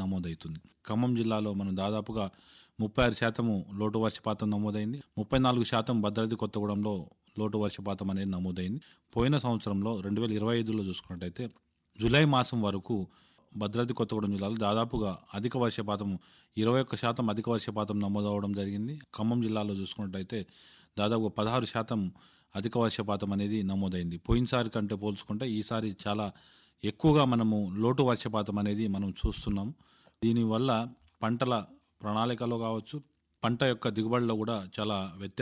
నమోదవుతుంది ఖమ్మం జిల్లాలో మనం దాదాపుగా ముప్పై ఆరు శాతము లోటు వర్షపాతం నమోదైంది ముప్పై నాలుగు శాతం భద్రాద్రి కొత్తగూడెంలో లోటు వర్షపాతం అనేది నమోదైంది పోయిన సంవత్సరంలో రెండు వేల ఇరవై ఐదులో చూసుకున్నట్టయితే జూలై మాసం వరకు భద్రాద్రి కొత్తగూడెం జిల్లాలో దాదాపుగా అధిక వర్షపాతం ఇరవై ఒక్క శాతం అధిక వర్షపాతం నమోదవడం జరిగింది ఖమ్మం జిల్లాలో చూసుకున్నట్టయితే దాదాపు పదహారు శాతం అధిక వర్షపాతం అనేది నమోదైంది పోయినసారి కంటే పోల్చుకుంటే ఈసారి చాలా ఎక్కువగా మనము లోటు వర్షపాతం అనేది మనం చూస్తున్నాం దీనివల్ల పంటల ప్రణాళికలో కావచ్చు పంట యొక్క దిగుబడిలో కూడా చాలా వ్యత్యాసం